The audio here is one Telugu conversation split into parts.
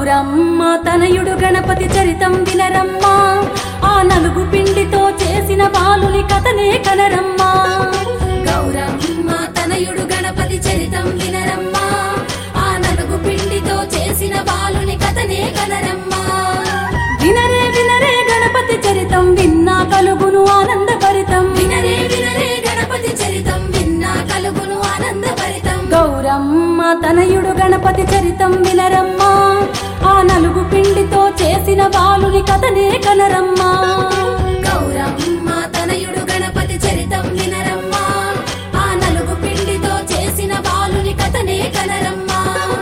గౌరమ్మ తనయుడు గణపతి చరితం వినరమ్మా ఆ నలుగు పిండితో చేసిన బాలుని కథనే కనరమ్మా గౌరమ్మ తనయుడు గణపతి చరితం వినరమ్మా ఆ నలుగు పిండితో చేసిన బాలుని కథనే కనరమ్మా వినరే వినరే గణపతి చరితం విన్నా కలుగును ఆనందభరితం వినరే వినరే గణపతి చరితం విన్నా కలుగును ఆనందభరితం గౌరమ్మ తనయుడు గణపతి చరితం వినరమ్మా ఆ నలుగు పిండితో చేసిన బాలుని కథనే కనరమ్మా గౌరమ్మ తనయుడు గణపతి చరితం వినరమ్మా ఆ నలుగు పిండితో చేసిన బాలుని కథనే కనరమ్మా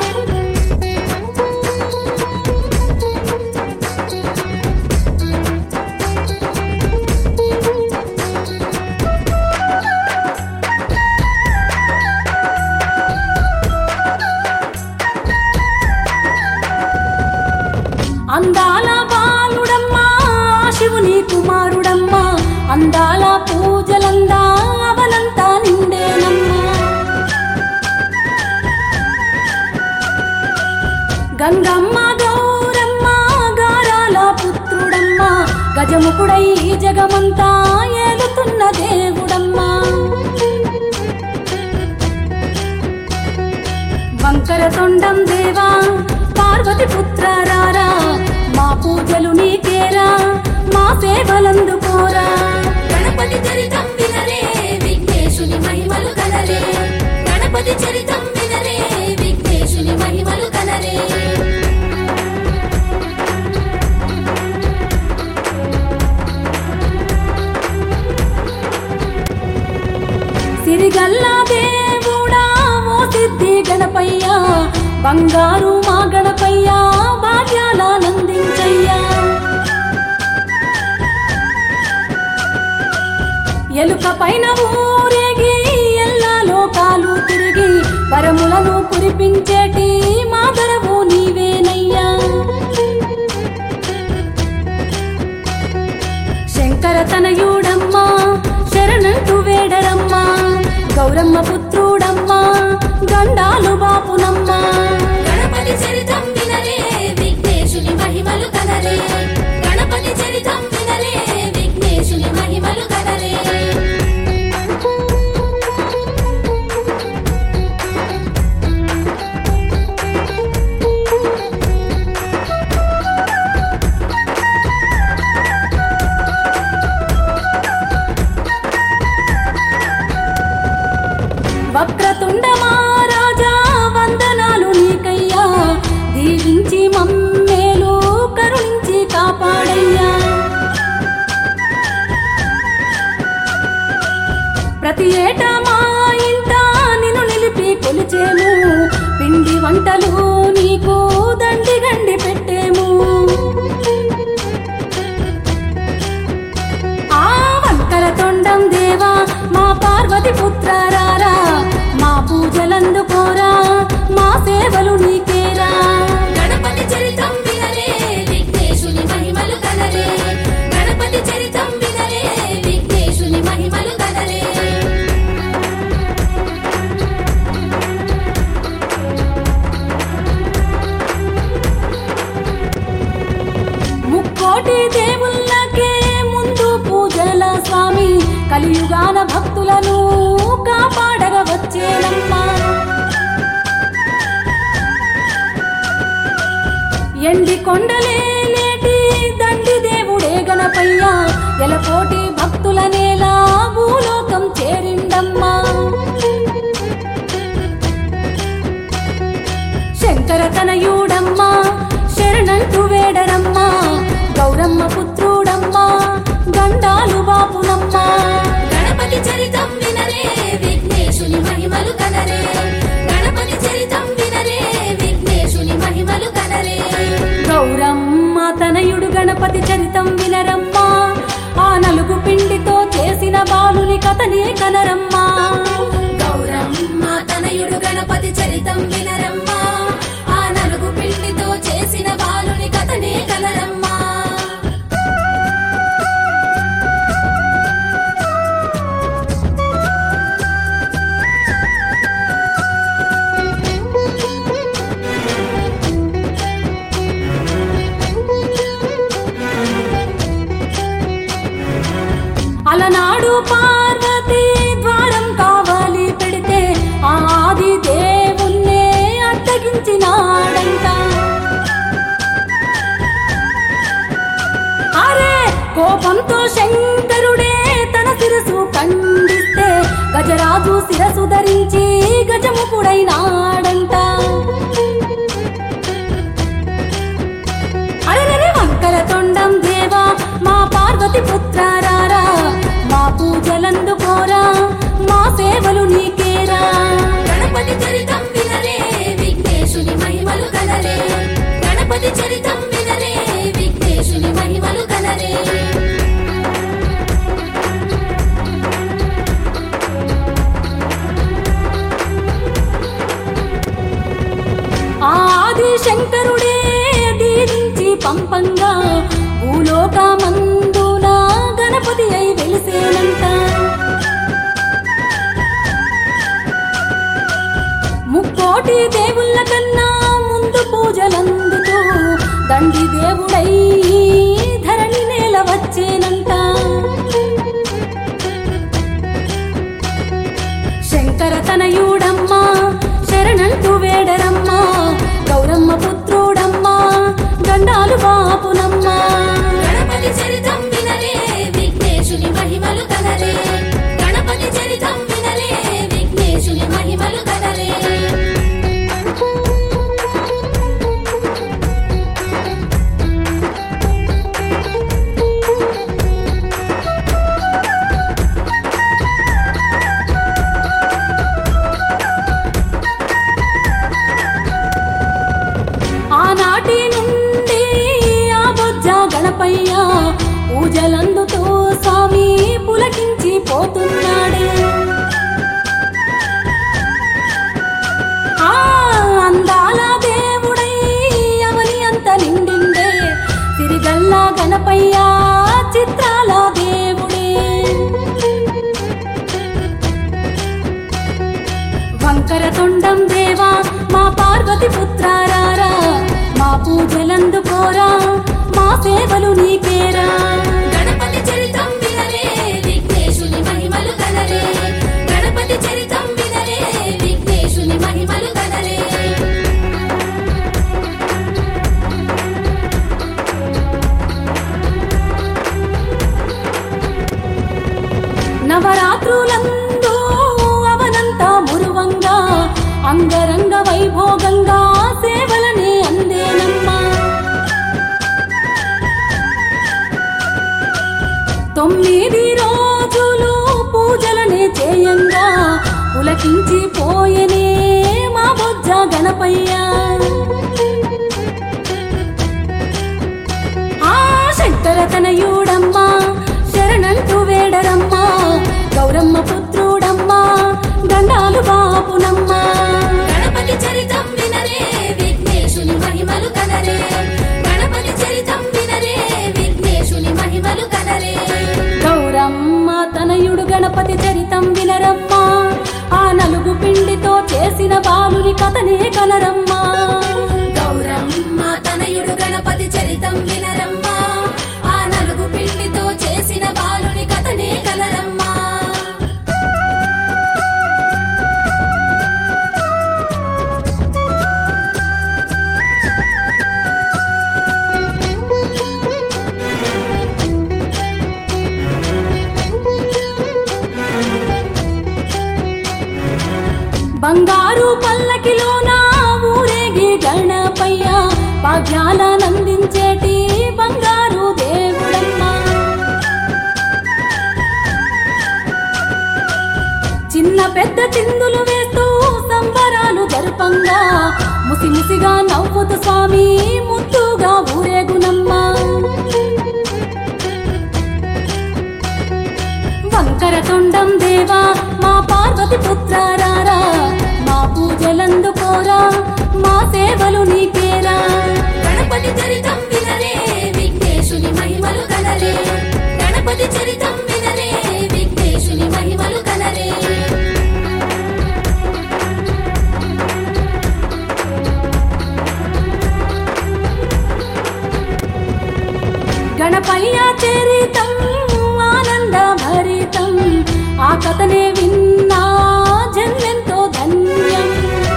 అందాల బాలుడమ్మా శివుని కుమారుడమ్మా అందాల పూజలందా అవనంతా నిండేనమ్మా గంగమ్మ గౌరమ్మ గారాల పుత్రుడమ్మా గజముకుడై ఈ జగమంతా ఏలుతున్న దేవుడమ్మా వంకర తొండం దేవా పార్వతి పుత్రారా మా పూజలు నీకేరా మా సేవలందుకోరా గణపతి చరితం వినరే విఘ్నేశుని మహిమలు కనరే గణపతి చరితం వినరే విఘ్నేశుని మహిమలు కనరే సిరిగల్లా దేవుడా ఓ సిద్ధి గణపయ్యా బంగారు మా గణపయ్యా భాగ్యాలందించయ్యా ఎలుక పైన ఊరేగి ఎల్లా లోకాలు తిరిగి వరములను కురిపించేటి మాదరవు నీవేనయ్యా శంకర తనయుడమ్మా శరణంటూ వేడరమ్మా గౌరమ్మ పుత్రుడమ్మా గండాలు బాపునమ్మా గణపతి చరితం వినరే విఘ్నేశుని మహిమలు కనరే గణపతి చరితం వినరే విఘ్నేశుని మహిమలు కనరే వక్రతుండ మహారాజా వందనాలు నీకయ్యా దీవించి మమ్మేలు కరుణించి కాపాడయ్యా ప్రతి ఏటా మా ఇంట నిన్ను నిలిపి కొలిచేము పిండి వంటలు నీకు దండి గండి పెట్టేము ఆ వంకర తొండం దేవా మా పార్వతి పుత్రారా మా పూజలందుకోరా మా సేవలు నీకేరా గణపతి చరితం వినరే విఘ్నేశుని మహిమలు కనరే గణపతి చరితం వినరే విఘ్నేశుని మహిమలు కనరే ముక్కోటి దేవుళ్ళకే ముందు పూజల స్వామి కలియుగాన భక్తులను కాపాడగ వచ్చేనమ్మా ఎండి కొండలే లేటి దండి దేవుడే గణపయ్యా ఎలకోటి భక్తుల నేల భూలోకం చేరిండమ్మా శంకర తనయుడమ్మా శరణంటూ వేడరమ్మా గౌరమ్మ పుత్రుడమ్మా గండాలు బాపునమ్మా గణపతి చరితం వినరే విఘ్నేశుని మహిమలు కనరే గణపతి చరితం వినరే విఘ్నేశుని మహిమలు కనరే గౌరమ్మ తనయుడు గణపతి చరితం వినరమ్మా ఆ నలుగు పిండితో చేసిన బాలుని కథనే కనరమ్మా గౌరమ్మ తనయుడు గణపతి చరితం వినరమ్మా ఆ నలుగు పిండితో చేసిన బాలుని కథనే కనరమ్మా గదలు ధరించి గజముకుడైనాడంట అరెరెరె వంకర తొండం దేవా మా పార్వతి పుత్రారారా మా పూజలందుకోరా మా సేవలు నీకేరా గణపతి చరితం వినరే విఘ్నేశుని మహిమలు కనరే గణపతి చరితం వినరే విఘ్నేశుని మహిమలు కనరే ఆది శంకరుడే దీవించి పంపంగా భూలోకమందున గణపతి అయి వెలిసేనంట ముక్కోటి దేవుళ్ళ కన్నా ముందు పూజలందుతూ దండి దేవుడై ధరణి నేల వచ్చేనంట శంకర తనయుడమ్మా శరణంటూ వేడరమ్మా గౌరమ్మ పుత్రుడమ్మా గండాలు బాపునమ్మా గణపతి చరితం వినరే విఘ్నేశుని మహిమలు కనరే గణపతి చరితం వినరే విఘ్నేశుని మహిమలు కనరే ఆనాటి నుండి ఆ బొజ్జ గణపయ్య పూజలందుతూ స్వామి పులకించి పోతున్నాడే ఆ అందాల దేవుడై అవని అంత నిండిండే తిరిగల్లా గణపయ్య చిత్రాల దేవుడే వంకర తొండం దేవా మా పార్వతి పుత్రారారా మా పూజలందుకోరా మా సేవలు నీకేరా గణపతి చరితం వినరే విఘ్నేశుని మహిమలు కనరే గణపతి చరితం వినరే విఘ్నేశుని మహిమలు కనరే నవరాత్రులందు అవనంతా మురువంగా అంగరంగ వైభోగంగా సేవలనే అందేనమ్మా తొమ్మిది రోజులు పూజలనే చేయంగా పులకించి పోయనే మా బొజ్జ గణపయ్యా ఆ శంకర తనయుడమ్మా శరణంటూ వేడరమ్మా గౌరమ్మ పుత్రుడమ్మా దండాలు బాపునమ్మా గణపతి చరితం వినరే విఘ్నేశుని మహిమలు కనరే గణపతి చరితం వినరే విఘ్నేశుని మహిమలు కనరే గౌరమ్మ తనయుడు గణపతి చరితం వినరమ్మా ఆ నలుగు పిండితో చేసిన బాలుని కథనే కనరమ్మా గౌరమ్మ తనయుడు గణపతి చరితం వినరమ్మా ఆ నలుగు పిండితో చేసిన బాలుని కథనే కనరమ్మా బంగారు పల్లకిలోన ఊరేగి గణపయ్య భాగ్యాలనందించేటి బంగారు దేవుడమ్మా చిన్న పెద్ద చిందులు వేస్తూ సంబరాలు జరుపంగా ముసి ముసిగా నవ్వుతూ స్వామి ముద్దుగా ఊరేగునమ్మా వంకర తొండం దేవా మా పార్వతి పుత్రారారా మా పూజలందుకోరా మా సేవలు నీకేరా గణపతి చరితం వినరే విఘ్నేశుని మహిమలు కనరే గణపతి చరితం వినరే విఘ్నేశుని మహిమలు కనరే గణపయ్య చరితం ఆనంద భరితం ఆ కథనే విన్నా జన్మెంతో ధన్యం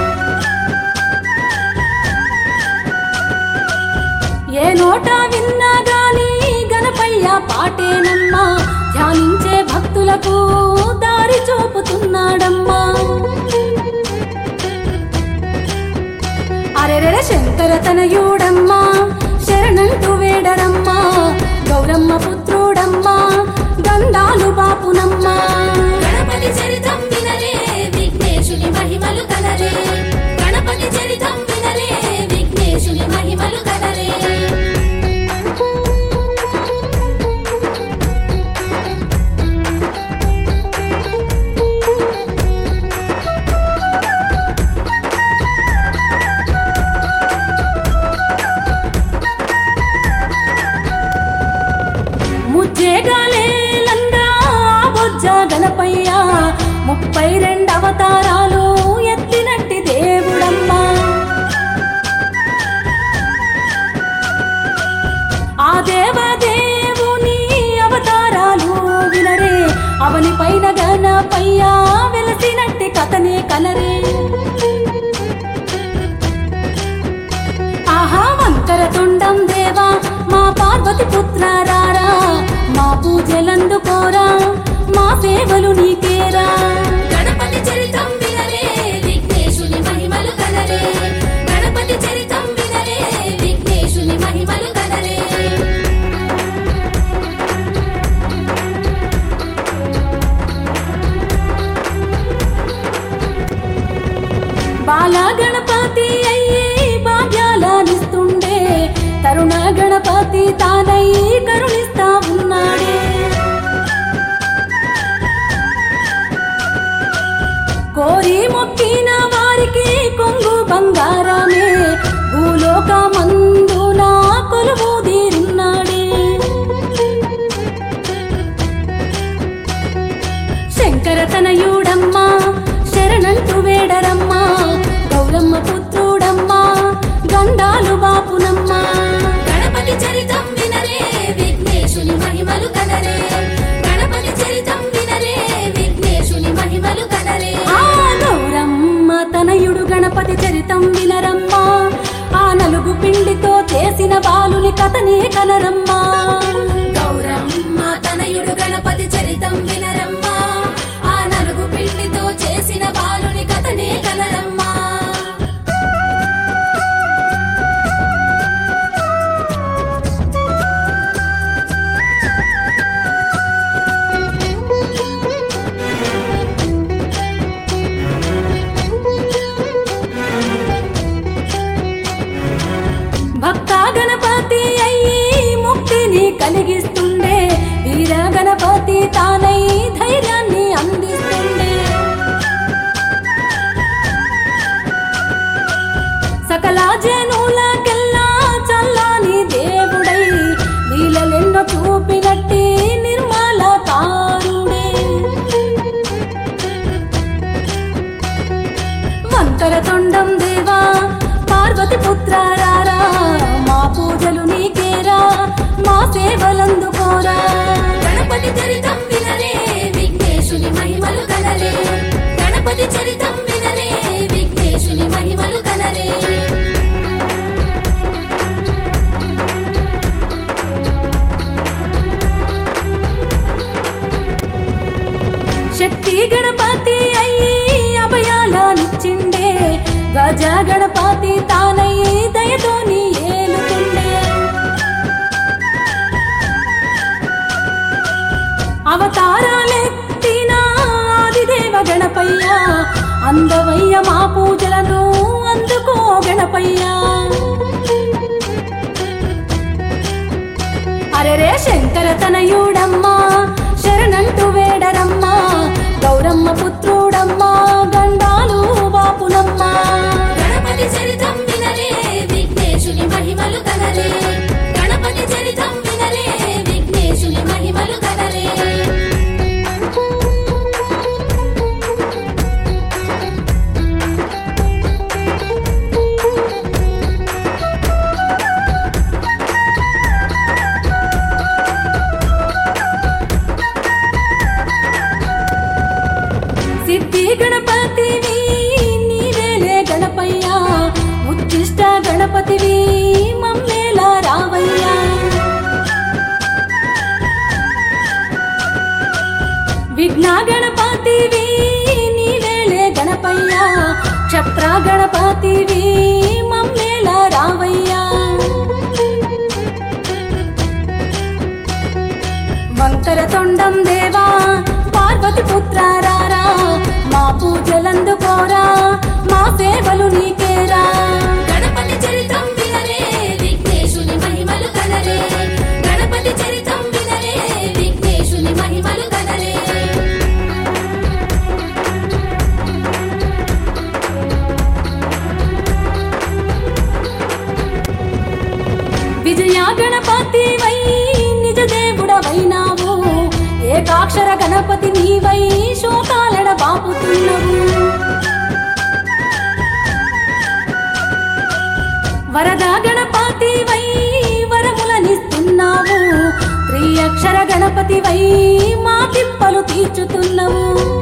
ఏ నోట విన్నా గాని గణపయ్య పాటేనమ్మా ధ్యానించే భక్తులకు దారి చూపుతున్నాడమ్మా అరెరెర శంకర తనయుడమ్మా శరణంటూ వేడరమ్మా గౌరమ్మ పుత్రుడమ్మా గండాలు బాపునమ్మా గణపతి చరితం వినరే విఘ్నేశుని మహిమలు కనరే గణపతి చరితం వినరే విఘ్నేశుని మహిమలు కనరే ముజ్జేగాలేలంగా బొజ్జ గణపయ్య ముప్పై రెండు అవతారాలు ఎత్తినట్టి దేవుడమ్మా ఆ దేవదేవుని అవతారాలు వినరే అవని పైన గణపయ్య వెలసినట్టి కథనే కనరే ఆహా వంకర తుండం దేవా మా పార్వతి పుత్రారారా మా పూజలందుకోరా మా సేవలు నీకేరా గణపతి చరితం వినరే విఘ్నేశుని మహిమలు కనరే గణపతి చరితం వినరే విఘ్నేశుని మహిమలు కనరే బాల గణపతి అయ్యి భాగ్యాలనిస్తుండే తరుణ గణపతి తానై కరుణిస్తా ఉన్నాడే కోరి మొక్కిన వారికి కొంగు బంగారమే భూలోక మందున కొలువు తీరున్నాడే శంకర తనయుడమ్మా శరణంటూ వేడరమ్మా గౌరమ్మ పుత్రుడమ్మా గండాలు బాపునమ్మా గణపతి చరితం వినరే విఘ్నేశుని మహిమలు కనరే గణపతి చరితం వినరే విఘ్నేశుని మహిమలు కనరే ఆ గౌరమ్మ తనయుడు గణపతి చరితం వినరమ్మా ఆ నలుగు పిండితో చేసిన బాలుని కథనే కనరమ్మా గౌరమ్మ తనయుడు గణపతి చరితం వినరమ్మా ఆ నలుగు పిండితో చేసిన బాలుని కథనే కనరమ్మా భక్త గణపతి అయ్యి ముక్తిని కలిగిస్తుండే వీర గణపతి తానై ధైర్యాన్ని అందిస్తుండే సకల జనులకెల్లా చల్లాని దేవుడై లీలలెన్నో చూపినట్టి నిర్మల తారుడే వంకర తొండం దేవా పార్వతి పుత్రారారా మా పూజలు నీకేరా మా సేవలందుకోరా గణపతి చరితం వినరే విఘ్నేశుని మహిమలు కనరే గణపతి చరితం వినరే విఘ్నేశుని మహిమలు కనరే శక్తి గణపతి అయ్యి అభయాలనిచ్చిండే గజ గణపతి తానయ్యి దయతోని ఏలుతుండే అవతారాలెత్తిన ఆదిదేవ గణపయ్య అందవయ్య మా పూజలను అందుకో గణపయ్య అరెరే శంకర తనయుడమ్మా శరణంటూ వేడరమ్మా గౌరమ్మ పుత్రుడమ్మా గండాలు బాపునమ్మా గణపతి చరితం వినరే విఘ్నేశుని మహిమలు కనరే గణపతి చరితం వినరే విఘ్నేశుని మహిమలు కనరే సిద్ధి గణపతివి నీవేలే గణపయ్యా ఉచ్చిష్ట గణపతివి మమ్మేలా రావయ్యా విఘ్న గణపతి గణపతివి నీవేళే గణపయ్యా క్షప్ర గణపతివి మమ్మేల రావయ్యా వంకర తొండం దేవా పార్వతి పుత్రారారా మా పూజలందుకోరా మా సేవలు నీకేరా గణపతి చరితం వినరే విఘ్నేశుని మహిమలు కనరే గణపతి చరితం వినరే విఘ్నేశుని మహిమలు కనరే విజయ గణపతి వై నిజ దేవుడవైనావు ఏకాక్షర గణపతి నీవై శోకాలడ బాపుతున్నవు వరద గణపతి వై వరములనిస్తున్నావు త్రి అక్షర గణపతి వై మా తిప్పలు తీర్చుతున్నావు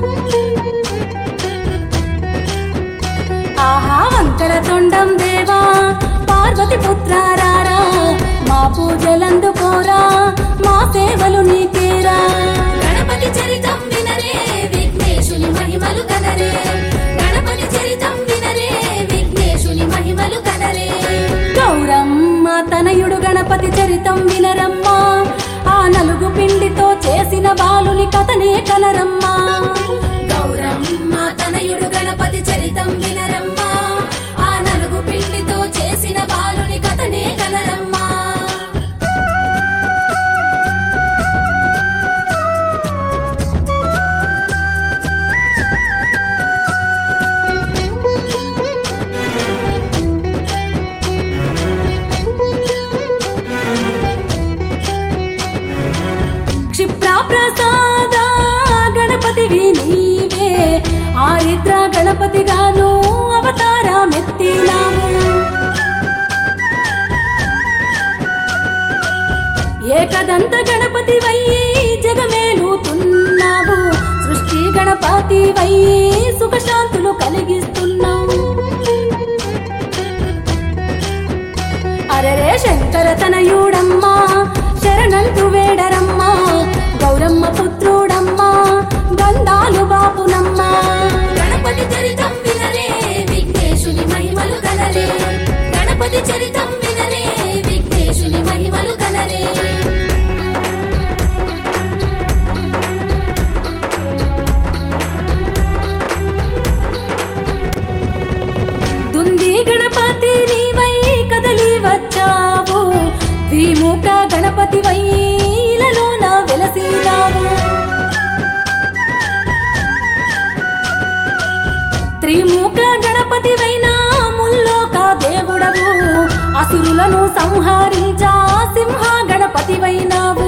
ఆహా వంకర తొండం దేవా పార్వతి పుత్రారారా మా పూజలందుకోరా మా సేవలు నీకేరా గణపతి చరితం వినరే విఘ్నేశుని మహిమలు కనరే గణపతి చరితం వినరే విఘ్నేశుని మహిమలు కనరే గౌరమ్మ తనయుడు గణపతి చరితం వినరమ్మా ఆ నలుగు పిండితో చేసిన బాలుని కథనే కనరమ్మా గౌరమ్మ తనయుడు గణపతి చరితం వినరమ్మా ఆ నలుగు పిండితో చేసిన బాలుని కథనే కనరమ్మా క్షిప్ర ప్రసాద గణపతివి నీవే ఆరిద్ర గణపతిగాను అవతారమెత్తినాము ఏకదంత గణపతి వై జగమేలుతున్నావు సృష్టి గణపతి వై సుఖశాంతులు కలిగిస్తున్నావు అరరే శంకర తనయుడమ్మా శరణంతు వేడరమ్మా గౌరమ్మ పుత్రుడమ్మా గంధాలు బాపునమ్మా గణపతి చరితం వినరే విఘ్నేశుని మహిమలు కనరే గణపతి చరితం వినరే విఘ్నేశుని మహిమలు కనరే దుంది గణపతి నీవై కదలి వచ్చావు ద్విముఖ గణపతి వై ఇలలోన వెలసినావు త్రిముఖ గణపతి వైనా ముల్లోక దేవుడవు అసురులను సంహరించా సింహ గణపతి వైనావు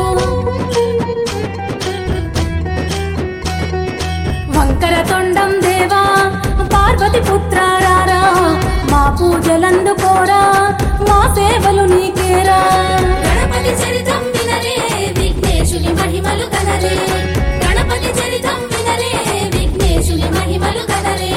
వంకర తొండం దేవా పార్వతి పుత్రారారా మా పూజలందుకోరా మా సేవలు నీకేరా గణపతి చరితం వినరే విఘ్నేశుని మహిమలు కనరే గణపతి చరితం వినరే విఘ్నేశుని మహిమలు కనరే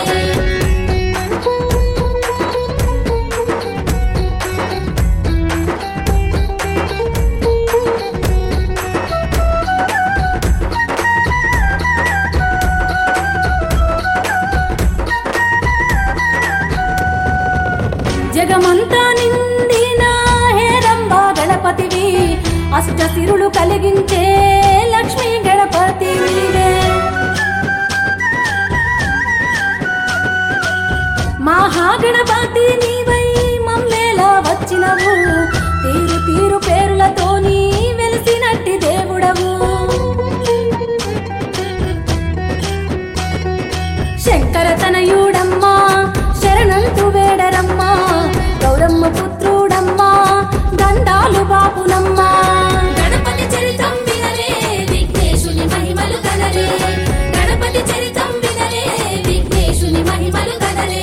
జగమంతా నిండిన హేరంబ గణపతివి అష్టసిరులు కలిగించే లక్ష్మీ గణపతి నీవే మహాగణపతి నీవై మమ్మేలా వచ్చినవు తీరు తీరు పేరులతో నీ వెలిసినట్టి దేవుడవు శంకర తనయుడమ్మా శరణంతు వేడరమ్మా గౌరమ్మ పుత్రుడమ్మా దండాలు బాపునమ్మా గణపతి చరితం వినరే విఘ్నేశుని మహిమలు కనరే గణపతి చరితం వినరే విఘ్నేశుని మహిమలు కనరే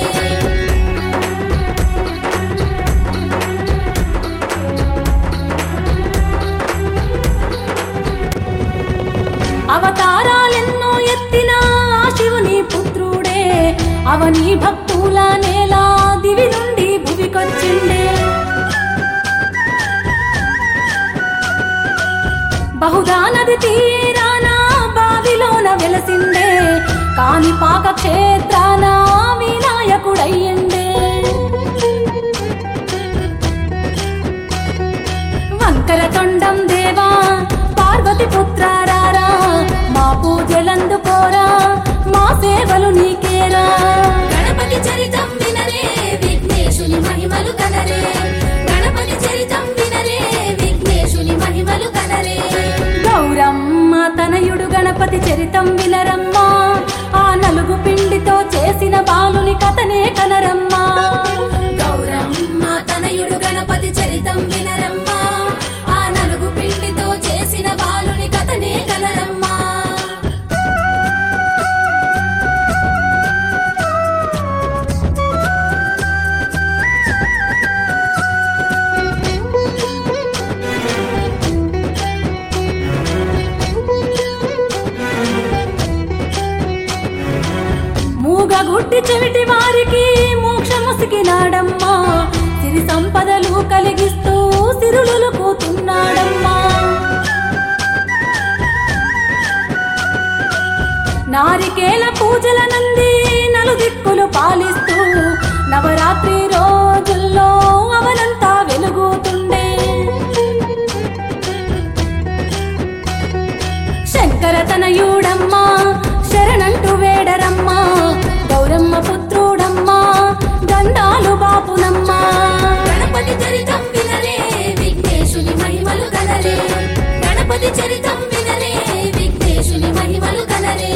అవతారాలెన్నో ఎత్తిన ఆ శివుని పుత్రుడే అవని భక్తుల నేల దివి నుండి భువికొచ్చిండే బహుదా నది తీరాన బావిలోన వెలసిండే కాని పాక క్షేత్రాన వినాయకుడయ్యండే వంకర తొండం దేవా పార్వతి పుత్రారారా మా పూజలందుకోరా మా సేవలు నీకేరా గణపతి చరితం వినరే విఘ్నేశుని మహిమలు కనరే గణపతి చరితం వినరే విఘ్నేశుని మహిమలు కనరే గౌరమ్మ తనయుడు గణపతి చరితం వినరమ్మా ఆ నలుగు పిండితో చేసిన బాలుని కథనే కనరమ్మా గౌరమ్మ తనయుడు గణపతి చరితం వినరమ్మా ఆ నలుగు పిండితో చేసిన బాలుని కథనే కనరమ్మా మూగ గుడ్డి చెవిటి వారికి మోక్షముసిగినాడమ్మా సిరి సంపదలు కలిగిస్తూ సిరులు కూతున్నాడమ్మా నారికేల పూజల నంది నలుదిక్కులు పాలిస్తూ నవరాత్రి రోజుల్లో అవనంతా వెలుగుతుండే శంకర తనయుడమ్మా శరణంటూ వేడరమ్మా గౌరమ్మ పుత్రుడమ్మా దండాలు బాపునమ్మా గణపతి చరితం వినరే విఘ్నేశుని మహిమలు కనరే గణపతి చరితం వినరే విఘ్నేశుని మహిమలు కనరే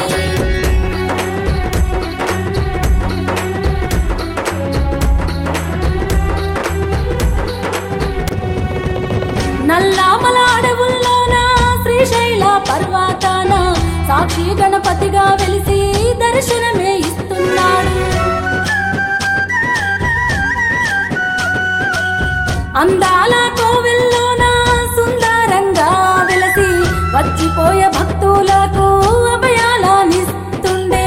నల్లామల అడవుల్లోన శ్రీశైల పర్వతాన సాక్షి గణపతిగా వెలిసి దర్శనమే ఇస్తున్నాడు అందాల కోవెల్లోన సుందరంగా వెలసి వచ్చిపోయే భక్తులకు అభయాలనిస్తుండే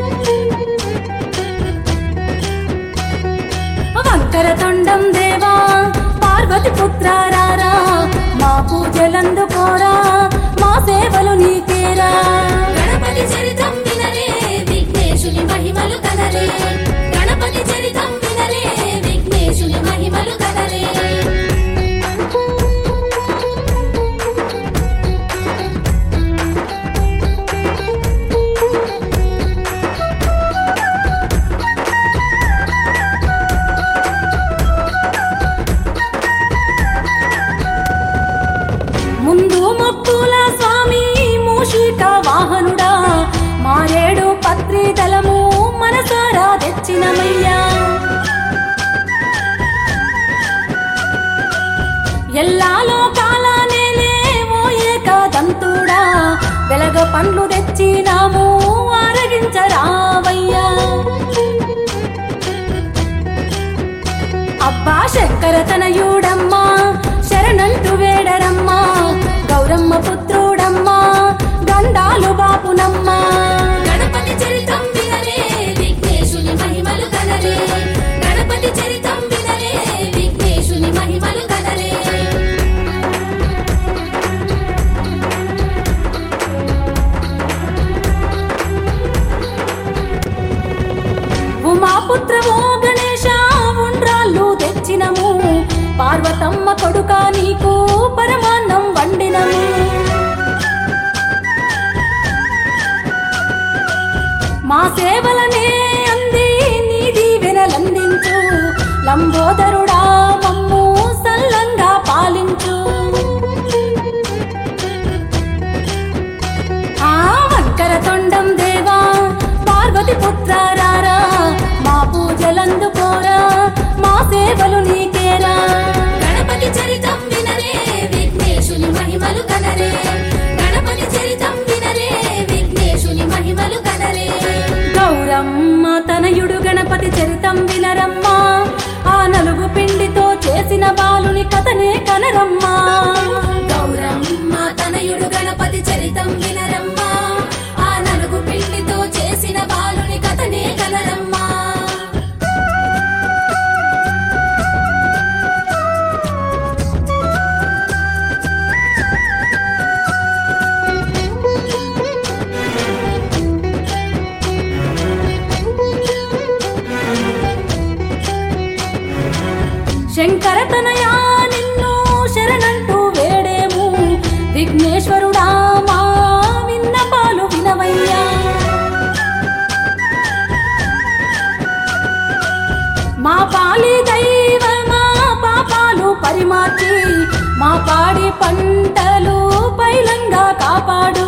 వంకర తొండం దేవా పార్వతి పుత్రారారా మా పూజలందుకోరా మా సేవలు నీకేరా గణపతి చరితం వినరే విఘ్నేశుని మహిమలు కనరే గణపతి చరితం వినరే విఘ్నేశుని మహిమలు కనరే ముందు మొక్కుల స్వామి మూషిక వాహనుడా మారేడు పత్రి దళము మనసారా తెచ్చినమయ్యా ఎల్లాలో కాలానేలే ఓ ఏకదంతుడా వెలగ పండ్లు తెచ్చినాము ఆరగించరావయ్యా అబ్బా శంకర తనయుడమ్మా శరణంటూ వేడరమ్మా గౌరమ్మ పుత్రుడమ్మా గండాలు బాపునమ్మా గణపతి చరితం వినరే విఘ్నేశుని మహిమలు కనరే గణపతి చరితం వినరే విఘ్నేశుని మహిమలు కనరే ఉమాపుత్రమో గణేశ ఉండ్రాళ్ళు తెచ్చినము పార్వతమ్మ కొడుక నీకు పరమాన్నం వండినము మా సేవలనే అంది నీ దీవెనలందించు లంబోదరుడా మమ్ము సల్లంగా పాలించు ఆ వంకర తొండం దేవా పార్వతి పుత్రారారా మా పూజలందుకోరా మా సేవలు నీకేరా గణపతి చరితం వినరే విఘ్నేశుని మహిమలు కనరే గణపతి చరితం వినరే విఘ్నేశుని మహిమలు కనరే గౌరమ్మ తనయుడు గణపతి చరితం వినరమ్మా ఆ నలుగు పిండితో చేసిన బాలుని కథనే కనరమ్మా గౌరమ్మ తనయుడు గణపతి చరితం వినరమ్మా ఆ నలుగు పిండితో చేసిన బాలుని కథనే కనరమ్మా శంకర తనయా నిన్ను శరణంటూ వేడేము విఘ్నేశ్వరుడా మా విన్నపాలు వినవయ్యా మా పాలి దైవమా పాపాలు పరిమార్చి మా పాడి పంటలు పైలంగా కాపాడు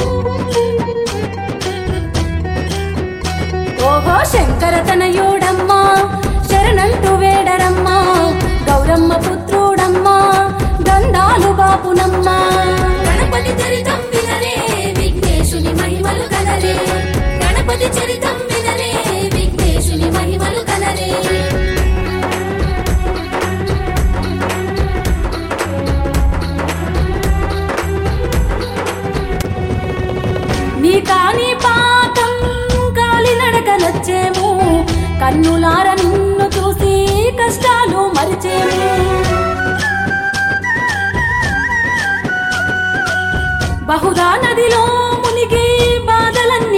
ఓహో శంకర తనయుడమ్మా శరణంటూ వేడరమ్మా గౌరమ్మ పుత్రుడమ్మా గంధాలు బాపునమ్మా గణపతి చరితం వినరే విఘ్నేశుని మహిమలు కనరే గణపతి చరితం వినరే విఘ్నేశుని మహిమలు కనరే నీ కాని పాకం కాలినడక నచ్చేము కన్నులార నిన్ను చూసి కష్టాలు మరిచేము బహుదా నదిలో